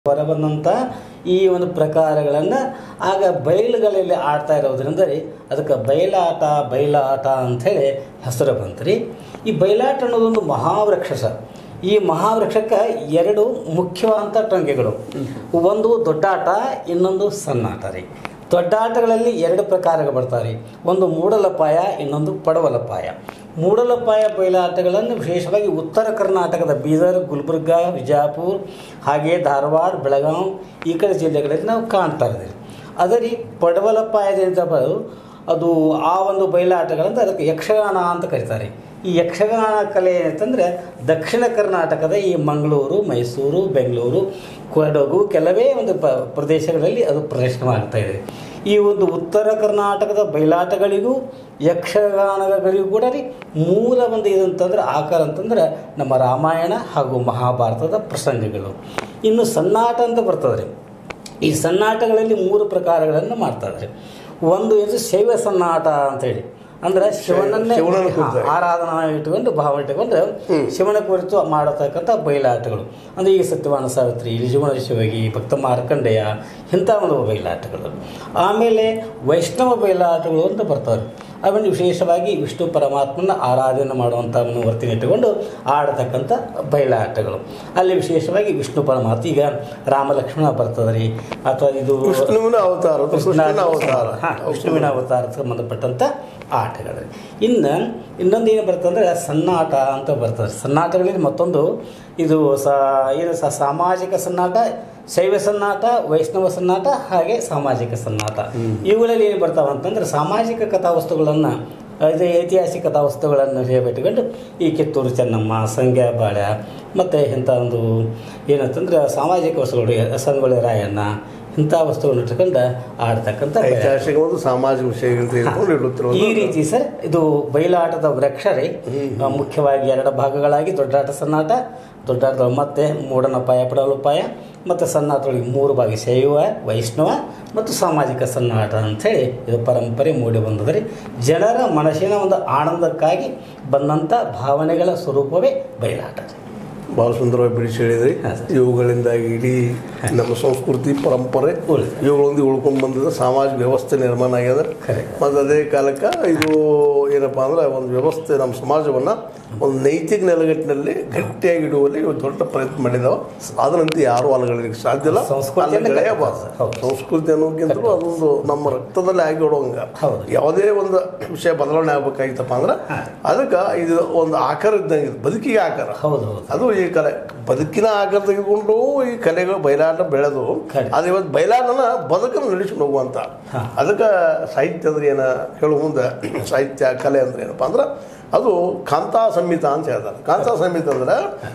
ಹೊರಬಂದಂಥ ಈ ಒಂದು ಪ್ರಕಾರಗಳನ್ನು ಆಗ ಬಯಲುಗಳಲ್ಲಿ ಆಡ್ತಾ ಇರೋದ್ರಿಂದ ರೀ ಅದಕ್ಕೆ ಬಯಲಾಟ ಬಯಲಾಟ ಅಂಥೇಳಿ ಹೆಸರು ಬಂತು ರೀ ಈ ಬಯಲಾಟ ಅನ್ನೋದೊಂದು ಮಹಾವೃಕ್ಷ ಸರ್ ಈ ಮಹಾವೃಕ್ಷಕ್ಕೆ ಎರಡು ಮುಖ್ಯವಾದಂಥ ಟೊಂಗೆಗಳು ಒಂದು ದೊಡ್ಡಾಟ ಇನ್ನೊಂದು ಸಣ್ಣಾಟ ರೀ ದೊಡ್ಡಾಟಗಳಲ್ಲಿ ಎರಡು ಪ್ರಕಾರಗಳು ಬರ್ತಾವೆ ರೀ ಒಂದು ಮೂಡಲಪಾಯ ಇನ್ನೊಂದು ಪಡವಲಪಾಯ ಮೂಡಲಪಾಯ ಬಯಲಾಟಗಳನ್ನು ವಿಶೇಷವಾಗಿ ಉತ್ತರ ಕರ್ನಾಟಕದ ಬೀದರ್ ಗುಲ್ಬರ್ಗ ವಿಜಯಪುರ ಹಾಗೆ ಧಾರವಾಡ ಬೆಳಗಾವಿ ಈ ಕಡೆ ಜಿಲ್ಲೆಗಳಲ್ಲಿ ನಾವು ಕಾಣ್ತಾ ಇದ್ದೀವಿ ಅದೇ ರೀ ಪಡವಲಪಾಯದಿಂದ ಬರೋದು ಅದು ಆ ಒಂದು ಬಯಲಾಟಗಳಂತ ಅದಕ್ಕೆ ಯಕ್ಷಗಾನ ಅಂತ ಕರೀತಾರೆ ಈ ಯಕ್ಷಗಾನ ಕಲೆ ಅಂತಂದರೆ ದಕ್ಷಿಣ ಕರ್ನಾಟಕದ ಈ ಮಂಗಳೂರು ಮೈಸೂರು ಬೆಂಗಳೂರು ಕೊಡಗು ಕೆಲವೇ ಒಂದು ಪ ಪ್ರದೇಶಗಳಲ್ಲಿ ಅದು ಪ್ರದರ್ಶನವಾಗ್ತಾ ಇದೆ ಈ ಒಂದು ಉತ್ತರ ಕರ್ನಾಟಕದ ಬಯಲಾಟಗಳಿಗೂ ಯಕ್ಷಗಾನಗಳಿಗೂ ಕೂಡ ರೀ ಮೂಲ ಒಂದು ಇದಂತಂದ್ರೆ ಆಕಾರ ಅಂತಂದ್ರೆ ನಮ್ಮ ರಾಮಾಯಣ ಹಾಗೂ ಮಹಾಭಾರತದ ಪ್ರಸಂಗಗಳು ಇನ್ನು ಸಣ್ಣಾಟ ಅಂತ ಬರ್ತದೆ ರೀ ಈ ಸಣ್ಣಾಟಗಳಲ್ಲಿ ಮೂರು ಪ್ರಕಾರಗಳನ್ನು ಮಾಡ್ತಾ ಇದ್ದಾರೆ ಒಂದು ಇದು ಶೈವ ಸನ್ನಾಟ ಅಂತೇಳಿ ಅಂದ್ರೆ ಶಿವನನ್ನೇ ಶಿವನನ್ನ ಹಾ, ಕುರಿತಾಗಿ. ಆರಾಧನಾ ಇಟ್ಕೊಂಡು ಭಾವ ಇಟ್ಟುಕೊಂಡು ಶಿವನ ಕುರಿತು ಮಾಡತಕ್ಕಂಥ ಬಯಲಾಟಗಳು ಅಂದರೆ ಈ ಸತ್ಯವಾನ ಸಾವಿತ್ರಿ ನಿಜಗುಣ ಶಿವಗಿ ಭಕ್ತ ಮಾರ್ಕಂಡೇಯ ಇಂಥ ಒಂದು ಬಯಲಾಟಗಳು ಆಮೇಲೆ ವೈಷ್ಣವ ಬಯಲಾಟಗಳು ಅಂತ ಬರ್ತಾವೆ ಅವನ್ನು ವಿಶೇಷವಾಗಿ ವಿಷ್ಣು ಪರಮಾತ್ಮನ ಆರಾಧನೆ ಮಾಡುವಂಥ ಒಂದು ವರ್ತನೆ ಇಟ್ಟುಕೊಂಡು ಆಡತಕ್ಕಂಥ ಬಯಲಾಟಗಳು ಅಲ್ಲಿ ವಿಶೇಷವಾಗಿ ವಿಷ್ಣು ಪರಮಾತ್ಮ ಈಗ ರಾಮ ಲಕ್ಷ್ಮಣ ಬರ್ತದೆ ರೀ ಅಥವಾ ಇದು ವಿಷ್ಣುವಿನ ಅವತಾರ ಅದು ಕೃಷ್ಣನ ಅವತಾರ ಹಾ, ವಿಷ್ಣುವಿನ ಅವತಾರಕ್ಕೆ ಸಂಬಂಧಪಟ್ಟಂಥ ಆಟಗಳು ಇನ್ನು ಇನ್ನೊಂದು ಏನು ಬರ್ತಂದ್ರೆ ಸನ್ನಾಟ ಅಂತ ಬರ್ತದೆ ಸನ್ನಾಟಗಳಲ್ಲಿ ಮತ್ತೊಂದು ಇದು ಸ ಏನು ಸ ಸಾಮಾಜಿಕ ಸನ್ನಾಟ ಶೈವ ಸನ್ನಾಟ ವೈಷ್ಣವ ಸನ್ನಾಟ ಹಾಗೆ ಸಾಮಾಜಿಕ ಸನ್ನಾಟ ಇವುಗಳಲ್ಲಿ ಏನು ಬರ್ತಾವೆ ಅಂತಂದ್ರೆ ಸಾಮಾಜಿಕ ಕಥಾವಸ್ತುಗಳನ್ನು ಇದು ಐತಿಹಾಸಿಕ ಕಥಾವಸ್ತುಗಳನ್ನು ಬಿಟ್ಟುಕೊಂಡು ಈ ಕಿತ್ತೂರು ಚೆನ್ನಮ್ಮ ಸಂಗ್ಯಾ ಬಾಳ್ಯ ಮತ್ತು ಇಂಥ ಒಂದು ಏನಂತಂದ್ರೆ ಸಾಮಾಜಿಕ ವಸ್ತುಗಳು ಸಂಗೊಳ್ಳಿ ರಾಯಣ್ಣ ಇಂಥ ವಸ್ತುಗಳನ್ನು ಇಟ್ಕೊಂಡು ಆಡ್ತಕ್ಕಂಥ ಬಯಲಾಟ. ಐತಿಹಾಸಿಕ ಒಂದು ಸಾಮಾಜಿಕ ವಿಷಯಗಳಿಂದ ಇಟ್ಕೊಂಡು ಇಡುತ್ತಿರುವ ಈ ರೀತಿ ಸರ್ ಇದು ಬಯಲಾಟದ ವೃಕ್ಷ ರೀ ಆ, ಮುಖ್ಯವಾಗಿ ಎರಡು ಭಾಗಗಳಾಗಿ ದೊಡ್ಡಾಟ ಸಣ್ಣಾಟ ದೊಡ್ಡಾಟ ಮತ್ತೆ ಮೂಡನಪಾಯ ಪಡವಲಪಾಯ ಮತ್ತು ಸಣ್ಣಾಟಗಳಿಗೆ ಮೂರು ಭಾಗ ಶೈವ ವೈಷ್ಣವ ಮತ್ತು ಸಾಮಾಜಿಕ ಸಣ್ಣಾಟ ಅಂಥೇಳಿ ಇದು ಪರಂಪರೆ ಮೂಡಿ ಬಂದದ್ರಿ ಜನರ ಮನಸ್ಸಿನ ಒಂದು ಆನಂದಕ್ಕಾಗಿ ಬಂದಂಥ ಭಾವನೆಗಳ ಸ್ವರೂಪವೇ ಬಯಲಾಟ ರೀ ಬಹಳ ಸುಂದರವಾಗಿ ಬಿಡಿಸಿ ಹೇಳಿದ್ರಿ ಹಾ, ಸರ್. ಇವುಗಳಿಂದಾಗಿ ಇಡೀ ನಮ್ಮ ಸಂಸ್ಕೃತಿ ಪರಂಪರೆ ಉಳಿದಿದೆ. ಇವುಗಳೊಂದಿಗೆ ಉಳ್ಕೊಂಡು ಬಂದಿದೆ ಸಾಮಾಜಿಕ ವ್ಯವಸ್ಥೆ ನಿರ್ಮಾಣ ಆಗ್ಯದ ಖರೆ. ಮತ್ತು ಅದೇ ಕಾಲಕ್ಕೆ ಇದು ಏನಪ್ಪ ಅಂದ್ರೆ ಒಂದು ವ್ಯವಸ್ಥೆ ನಮ್ಮ ಸಮಾಜವನ್ನು ಒಂದು ನೈತಿಕ ನೆಲೆಗಟ್ಟಿನಲ್ಲಿ ಗಟ್ಟಿಯಾಗಿ ಇಡುವಲ್ಲಿ ಇವು ದೊಡ್ಡ ಪ್ರಯತ್ನ ಮಾಡಿದಾವೆ ಅದರಂತೆ ಯಾರೂ ಅಲಗಳಿಗೆ ಸಾಧ್ಯ ಇಲ್ಲ ಸಂಸ್ಕೃತಿಯನ್ನು ಅಲಗಳೆಯಬಾರ್ದು. ಹೌದು. ಸಂಸ್ಕೃತಿ ಅನ್ನೋದಕ್ಕಿಂತಲೂ ಅದೊಂದು ನಮ್ಮ ರಕ್ತದಲ್ಲಿ ಆಗಿ ಇಡೋಂಗ ಹೌದು. ಯಾವುದೇ ಒಂದು ವಿಷಯ ಬದಲಾವಣೆ ಆಗ್ಬೇಕಾಗಿತ್ತಪ್ಪ ಅಂದ್ರೆ ಅದಕ್ಕೆ ಇದು ಒಂದು ಆಕಾರ ಇದ್ದಂಗೆ ಇದು. ಬದುಕಿಗೆ ಆಕಾರ ಹೌದು ಹೌದು ಅದು ಈ ಕಲೆ ಬದುಕಿನ ಆಕಾರ ತೆಗೆದುಕೊಂಡು ಈ ಕಲೆಗಳು ಬಯಲಾಟ ಬೆಳೆದು ಖರೆ. ಅದು ಇವತ್ತು ಬಯಲಾಟನ ಬದುಕನ್ನು ನಡೆಸ್ಕೊಂಡು ಹೋಗುವಂತ ಹಾ. ಅದಕ್ಕೆ ಸಾಹಿತ್ಯ ಅಂದ್ರೆ ಏನ ಹೇಳುವ ಮುಂದೆ ಸಾಹಿತ್ಯ ಕಲೆ ಅಂದ್ರೆ ಏನಪ್ಪ ಅಂದ್ರೆ ಅದು ಕಾಂತಾ ಸಂಹಿತ ಅಂತ ಹೇಳ್ತಾರೆ ಕಾಂತಾ ಸಂಹಿತ ಅಂದ್ರೆ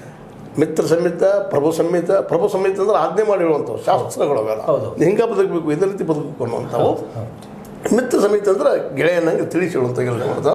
ಮಿತ್ರ ಸಂಹಿತ ಪ್ರಭು ಸಂಹಿತ ಪ್ರಭು ಸಂಹಿತ ಅಂದ್ರೆ ಆಜ್ಞೆ ಮಾಡಿ ಹೇಳುವಂಥವು ಶಾಸ್ತ್ರಗಳು ಅವೆಲ್ಲ ಹೌದು. ಹಿಂಗ ಬದುಕಬೇಕು ಇದೇ ರೀತಿ ಬದುಕಬೇಕು ಅನ್ನುವಂಥವು ಮಿತ್ರ ಸಮಿತಿ ಅಂದ್ರೆ ಗೆಳೆಯನಂಗೆ ತಿಳಿಸಿ ಹೇಳುವಂಥ ಕೆಲಸ ಮಾಡ್ತಾರೆ